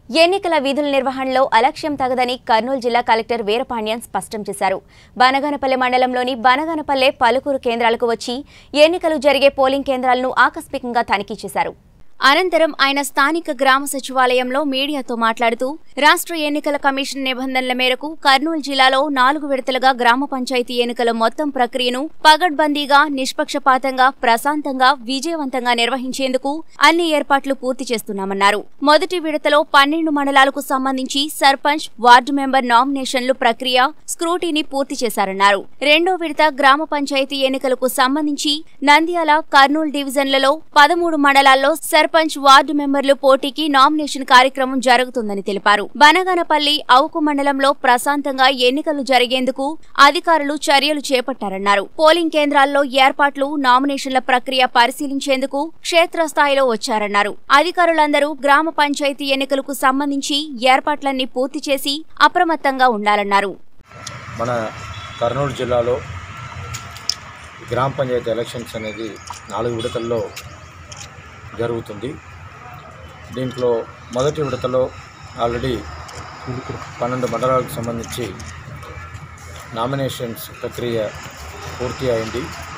ఎన్నికల విధుల నిర్వహణలో అలక్ష్యం తగదని కర్నూలు జిల్లా కలెక్టర్ వీరపాండ్యన్ స్పష్టం చేశారు బనగానపల్లె మండలంలోని బనగానపల్లె పలువురు కేంద్రాలకు వచ్చి ఎన్నికలు జరిగే పోలింగ్ కేంద్రాలను ఆకస్మికంగా తనిఖీ చేశారు అనంతరం ఆయన స్థానిక గ్రామ సచివాలయంలో మీడియాతో మాట్లాడుతూ రాష్ట్ర ఎన్నికల కమిషన్ నిబంధనల మేరకు కర్నూలు జిల్లాలో నాలుగు విడతలుగా గ్రామ పంచాయతీ ఎన్నికల మొత్తం ప్రక్రియను పగడ్బందీగా నిష్పక్షపాతంగా ప్రశాంతంగా విజయవంతంగా నిర్వహించేందుకు అన్ని ఏర్పాట్లు పూర్తి చేస్తున్నామన్నారు మొదటి విడతలో పన్నెండు మండలాలకు సంబంధించి సర్పంచ్ వార్డు మెంబర్ నామినేషన్లు ప్రక్రియ స్క్రూటీని పూర్తి చేశారన్నారు రెండో విడత గ్రామ పంచాయతీ ఎన్నికలకు సంబంధించి నంద్యాల కర్నూలు డివిజన్లలో పదమూడు మండలాల్లో సర్పంచ్ వార్డు మెంబర్లు పోటీకి నామినేషన్ కార్యక్రమం జరుగుతుందని తెలిపారు బనగానపల్లి అవుకు మండలంలో ప్రశాంతంగా ఎన్నికలు జరిగేందుకు అధికారులు చర్యలు చేపట్టారన్నారు పోలింగ్ కేంద్రాల్లో ఏర్పాట్లు నామినేషన్ల ప్రక్రియ పరిశీలించేందుకు క్షేత్రస్థాయిలో వచ్చారన్నారు అధికారులందరూ గ్రామ పంచాయతీ ఎన్నికలకు సంబంధించి ఏర్పాట్లన్నీ పూర్తి చేసి అప్రమత్తంగా ఉండాలన్నారు మన కర్నూలు జిల్లాలో గ్రామ పంచాయతీ ఎలక్షన్స్ అనేది నాలుగు విడతల్లో జరుగుతుంది దీంట్లో మొదటి విడతలో ఆల్రెడీ పన్నెండు మండలాలకు సంబంధించి నామినేషన్స్ ప్రక్రియ పూర్తి అయింది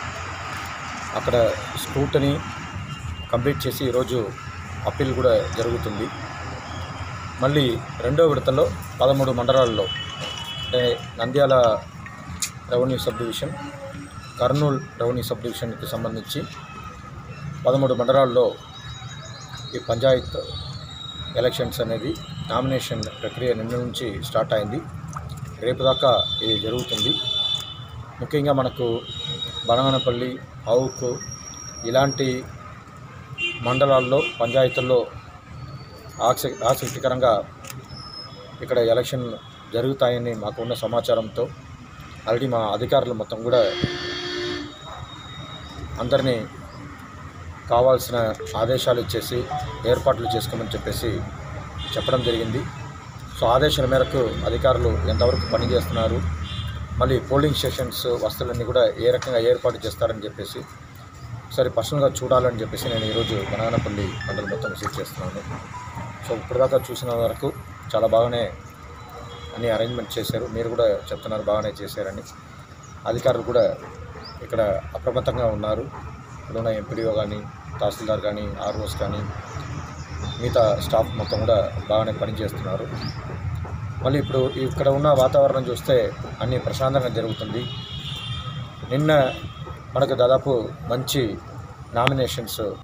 అక్కడ స్క్రూటనీ కంప్లీట్ చేసి ఈరోజు అప్పీల్ కూడా జరుగుతుంది మళ్ళీ రెండో విడతలో పదమూడు మండలాల్లో అంటే Nandyal revenue sub division Kurnool revenue sub డివిజన్కి సంబంధించి పదమూడు మండలాల్లో ఈ పంచాయత్ ఎలక్షన్స్ అనేది నామినేషన్ ప్రక్రియ నిన్న నుంచి స్టార్ట్ అయింది రేపు దాకా ఇది జరుగుతుంది ముఖ్యంగా మనకు బనగనపల్లి అవుకు ఇలాంటి మండలాల్లో పంచాయతీల్లో ఆసక్తి ఆసక్తికరంగా ఇక్కడ ఎలక్షన్ జరుగుతాయని మాకున్న సమాచారంతో ఆల్రెడీ మా అధికారులు మొత్తం కూడా అందరినీ కావాల్సిన ఆదేశాలు ఇచ్చేసి ఏర్పాట్లు చేసుకోమని చెప్పేసి చెప్పడం జరిగింది సో ఆదేశాల మేరకు అధికారులు ఎంతవరకు పని చేస్తున్నారు మళ్ళీ పోలింగ్ స్టేషన్స్ వస్తువులన్నీ కూడా ఏ రకంగా ఏర్పాటు చేస్తారని చెప్పేసి ఒకసారి పర్సనల్గా చూడాలని చెప్పేసి నేను ఈరోజు బనానపల్లి మండలం మొత్తం విజిట్ చేస్తున్నాను సో ఇప్పటిదాకా చూసిన వరకు చాలా బాగానే అన్ని అరేంజ్మెంట్ చేశారు మీరు కూడా చెప్తున్నారు బాగానే చేశారని అధికారులు కూడా ఇక్కడ అప్రమత్తంగా ఉన్నారు ఇక్కడున్న ఎంపీడీఓ కానీ తహసీల్దార్ కానీ ఆర్ఓస్ కానీ మిగతా స్టాఫ్ మొత్తం కూడా బాగానే పనిచేస్తున్నారు మళ్ళీ ఇప్పుడు ఇక్కడ ఉన్న వాతావరణం చూస్తే అన్నీ ప్రశాంతంగా జరుగుతుంది నిన్న మనకు దాదాపు మంచి నామినేషన్స్